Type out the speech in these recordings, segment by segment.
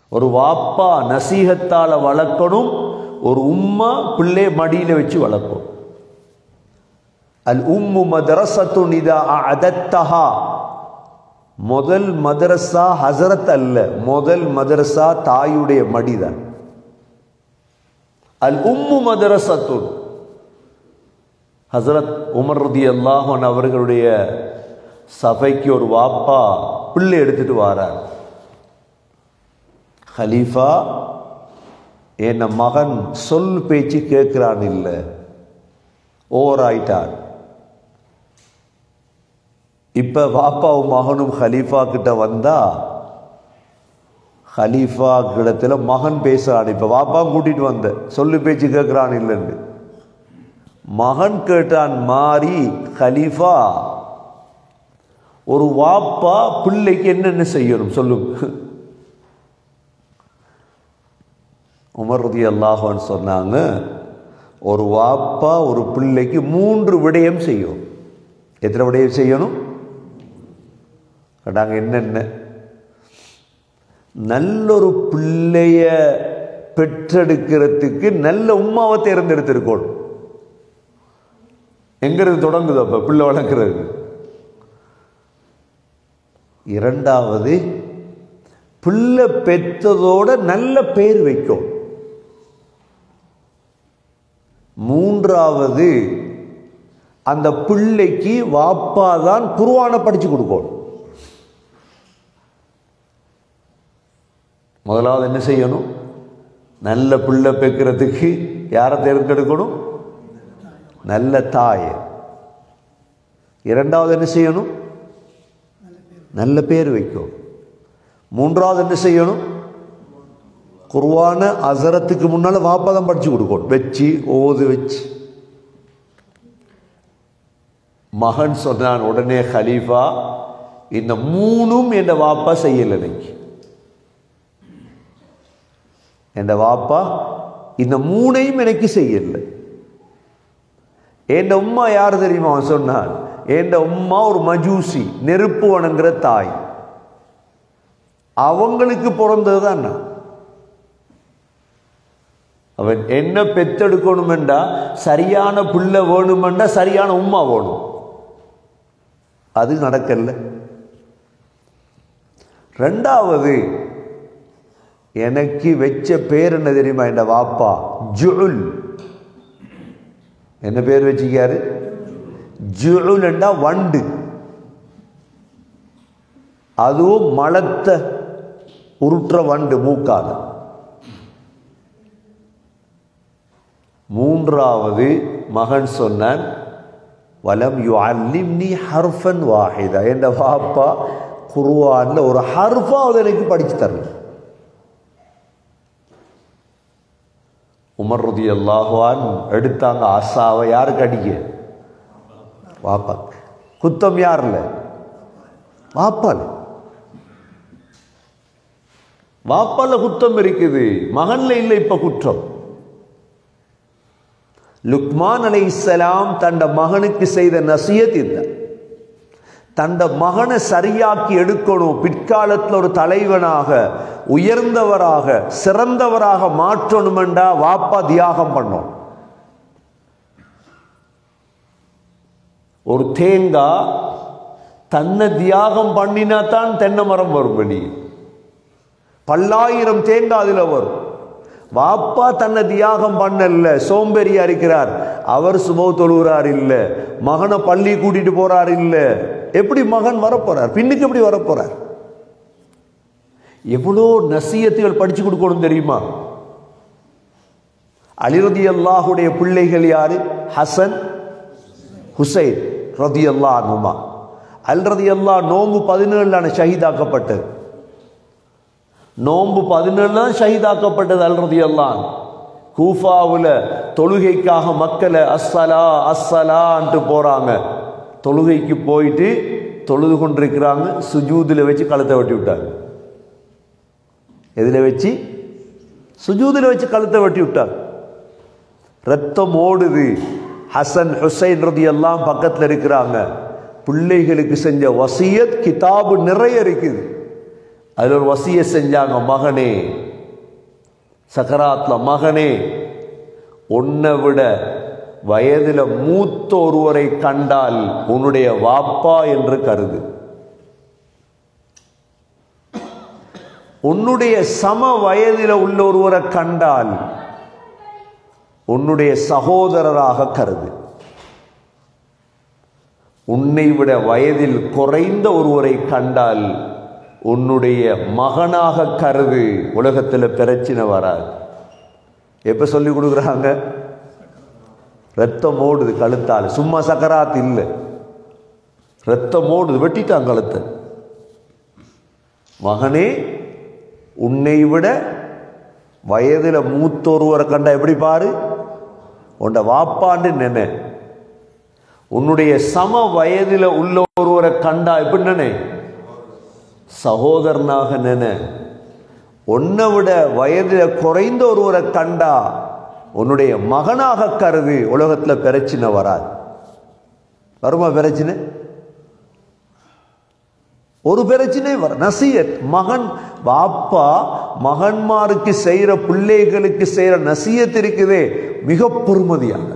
ஒரு வாப்பா நசீகத்தால வளர்க்கணும் ஒரு உம்மா பிள்ளை மடியில வச்சு வளர்க்கும் அல் உம்மு மதரசத்துன் இதா அதத்தஹா முதல் மதரசா ஹசரத் அல்ல முதல் மதரசா தாயுடைய மடிதான் அல் உம்மு மதரசத்துன் ஹசரத் உமர் ரதி அல்லாஹன் அவர்களுடைய சபைக்கு ஒரு வாப்பா பிள்ளை எடுத்துட்டு வாரார் ஹலீஃபா என் மகன் சொல் பேச்சு கேட்கிறான் இல்லை ஓவர் ஆயிட்டான் இப்ப வாப்பாவும் மகனும் ஹலீஃபா கிட்ட வந்தா ஹலீஃபா கிடத்துல மகன் பேசுறான் இப்ப வாப்பா கூட்டிட்டு வந்த சொல்லு பேச்சு கேட்கிறான் இல்லைன்னு மகன் கேட்டான் மாறி ஹலீஃபா ஒரு வாப்பா பிள்ளைக்கு என்னென்ன செய்யணும் சொல்லுங்க உமர் ரதி அல்லாஹான்னு சொன்னாங்க ஒரு வாப்பா ஒரு பிள்ளைக்கு மூன்று விடயம் செய்யும் எத்தனை விடயம் செய்யணும் கேட்டாங்க என்னென்ன நல்லொரு பிள்ளைய பெற்றெடுக்கிறதுக்கு நல்ல உம்மாவை தேர்ந்தெடுத்திருக்கணும் எங்கிறது தொடங்குது அப்ப பிள்ளை வளர்க்கிறது இரண்டாவது பிள்ளை பெற்றதோட நல்ல பேர் வைக்கும் மூன்றாவது அந்த பிள்ளைக்கு வாப்பா தான் குருவான படிச்சு கொடுக்கணும் முதலாவது என்ன செய்யணும் நல்ல பிள்ளை பெக்கிறதுக்கு யாரை தேர்ந்தெடுக்கணும் நல்ல தாய் இரண்டாவது என்ன செய்யணும் நல்ல பேர் வைக்கும் மூன்றாவது என்ன செய்யணும் குர்வான அசரத்துக்கு முன்னால வாப்பாதான் படிச்சு கொடுக்கணும் வச்சு ஓது வச்சு மகன் சொன்னான் உடனே ஹலீஃபா இந்த மூணும் என் வாப்பா செய்யல இன்னைக்கு என் வாப்பா இந்த மூணையும் எனக்கு செய்யல என் உம்மா யார் தெரியுமா அவன் சொன்னான் என் உம்மா ஒரு மஜூசி நெருப்பு வணங்குற தாய் அவங்களுக்கு பிறந்தது தான் நான் அவன் என்ன பெத்தெடுக்கணுமெண்டா சரியான புள்ள வேணுமெண்டா சரியான உம்மா வேணும் அது நடக்கல ரெண்டாவது எனக்கு வச்ச பேர் என்ன தெரியுமா என் வாப்பா ஜுல் என்ன பேர் வச்சுக்காரு ஜுலுண்டா வண்டு அதுவும் மலத்த உருட்டுற வண்டு மூக்கால மூன்றாவது மகன் சொன்னான் வலம் யு அல்லிம்னி ஹர்ஃபன் வாஹிதா என் வாப்பா குருவான்ல ஒரு ஹர்ஃபாவது எனக்கு படிச்சு தரல உமர் ரதி அல்லாஹுவான் எடுத்தாங்க ஆசாவை யாருக்கு அடிக்க வாப்பா குத்தம் யார்ல வாப்பால் வாப்பால குத்தம் இருக்குது மகன்ல இல்லை இப்ப குற்றம் லுக்மான் அலை இஸ்லாம் தண்ட மகனுக்கு செய்த நசியத் இந்த தண்ட மகனை சரியாக்கி எடுக்கணும் பிற்காலத்தில் ஒரு தலைவனாக உயர்ந்தவராக சிறந்தவராக மாற்றணுமெண்டா வாப்பா தியாகம் பண்ணோம் ஒரு தேங்காய் தன்னை தியாகம் பண்ணினா தான் தென்னை மரம் வரும் வெளியே பல்லாயிரம் தேங்காய் அதுல வரும் வாப்பா தன்னை தியாகம் பண்ணல சோம்பேறியா இருக்கிறார் அவர் சுபவ தொழுகிறார் இல்ல மகனை பள்ளி கூட்டிட்டு போறார் இல்ல எப்படி மகன் வரப்போறார் பின்னுக்கு எப்படி வரப்போறார் எவ்வளோ நசியத்துகள் படிச்சு கொடுக்கணும் தெரியுமா அலிரதி அல்லாஹுடைய பிள்ளைகள் யாரு ஹசன் ஹுசைன் ரதி அல்லா அனுமா அல் ரதி அல்லா நோம்பு பதினேழுலான ஷஹீதாக்கப்பட்டது நோம்பு பதினேழு தான் ஷஹீதாக்கப்பட்டது அல் ரதி அல்லான் கூஃபாவில் தொழுகைக்காக மக்களை அஸ்ஸலா அஸ்ஸலான்ட்டு போறாங்க தொழுகைக்கு போயிட்டு தொழுது கொண்டிருக்கிறாங்க சுஜூதில் வச்சு கழுத்தை வெட்டி விட்டாங்க எதில் வச்சு சுஜூதில் வச்சு கழுத்தை வெட்டி விட்டாங்க ரத்தம் ஓடுது ஹசன் ஹுசைன் ரதி எல்லாம் பக்கத்தில் இருக்கிறாங்க பிள்ளைகளுக்கு செஞ்ச வசியத் கிதாபு நிறைய இருக்குது அதில் ஒரு வசிய செஞ்சாங்க மகனே சக்கராத்ல மகனே உன்னை விட வயதில் மூத்த ஒருவரை கண்டால் உன்னுடைய வாப்பா என்று கருது உன்னுடைய சம வயதில் உள்ள ஒருவரை கண்டால் உன்னுடைய சகோதரராக கருது உன்னை விட வயதில் குறைந்த ஒருவரை கண்டால் உன்னுடைய மகனாக கருது உலகத்தில் பிரச்சனை வராது எப்ப சொல்லி கொடுக்குறாங்க ரத்தம் ஓடுது கழுத்தால் சும்மா சக்கராத் இல்லை ரத்தம் ஓடுது வெட்டிட்டான் கழுத்தை மகனே உன்னை விட வயதில் மூத்தொருவரை கண்டா எப்படி பாரு உன்ட வாப்பான்னு நினை உன்னுடைய சம வயதில் உள்ள ஒருவரை கண்டா எப்படி நினை சகோதரனாக நினை உன்னை விட வயதில் குறைந்த ஒருவரை கண்டா உன்னுடைய மகனாக கருது உலகத்தில் பிரச்சனை வராது வருமா பிரச்சனை ஒரு பிரச்சனை வர நசியத் மகன் பாப்பா மகன்மாருக்கு செய்யற பிள்ளைகளுக்கு செய்யற நசியத் இருக்குதே மிக பொறுமதியானது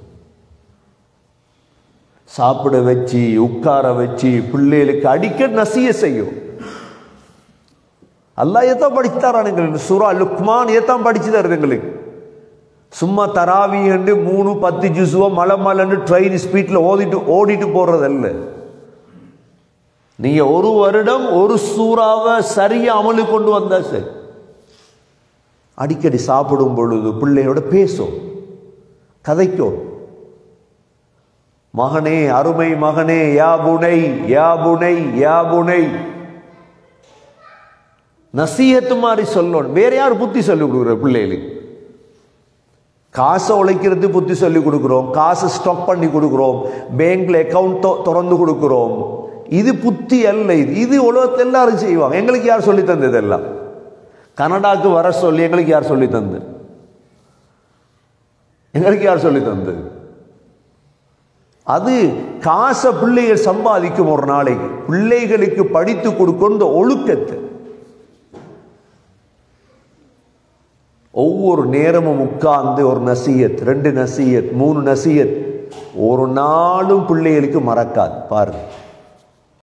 சாப்பிட வச்சு உட்கார வச்சு பிள்ளைகளுக்கு அடிக்க நசிய செய்யும் அல்லாஹ் எத்தான் படிச்சு தரான் எங்களுக்கு சுரா லுக்மான் எத்தான் படிச்சு தருது எங்களுக்கு சும்மா தராவி என்று மூணு பத்து ஜுசுவா மலை மலைன்னு ட்ரெயின் ஸ்பீட்ல ஓடிட்டு ஓடிட்டு போறதல்ல நீங்க ஒரு வருடம் ஒரு சூறாவை சரியா அமலு கொண்டு வந்தா சரி அடிக்கடி சாப்பிடும் பொழுது பிள்ளையோட பேசும் கதைக்கும் மகனே அருமை மகனே யா புனை யா புனை யா புனை நசீகத்து மாதிரி சொல்லணும் வேற யார் புத்தி சொல்லி கொடுக்குற பிள்ளைகளுக்கு காசை உழைக்கிறது புத்தி சொல்லி கொடுக்குறோம் காசு ஸ்டாக் பண்ணி கொடுக்குறோம் பேங்க்ல அக்கௌண்ட் திறந்து கொடுக்குறோம் இது புத்தி அல்ல இது இது உலகத்தில் எல்லாரும் செய்வாங்க எங்களுக்கு யார் சொல்லி தந்தது எல்லாம் கனடாக்கு வர சொல்லி எங்களுக்கு யார் சொல்லி தந்து எங்களுக்கு யார் சொல்லி தந்தது அது காசை பிள்ளைகள் சம்பாதிக்கும் ஒரு நாளைக்கு பிள்ளைகளுக்கு படித்து கொடுக்கும் இந்த ஒழுக்கத்தை ஒவ்வொரு நேரமும் உட்கார்ந்து ஒரு நசீயத் ரெண்டு நசீயத் மூணு நசீயத் ஒரு நாளும் பிள்ளைகளுக்கு மறக்காது பாருங்க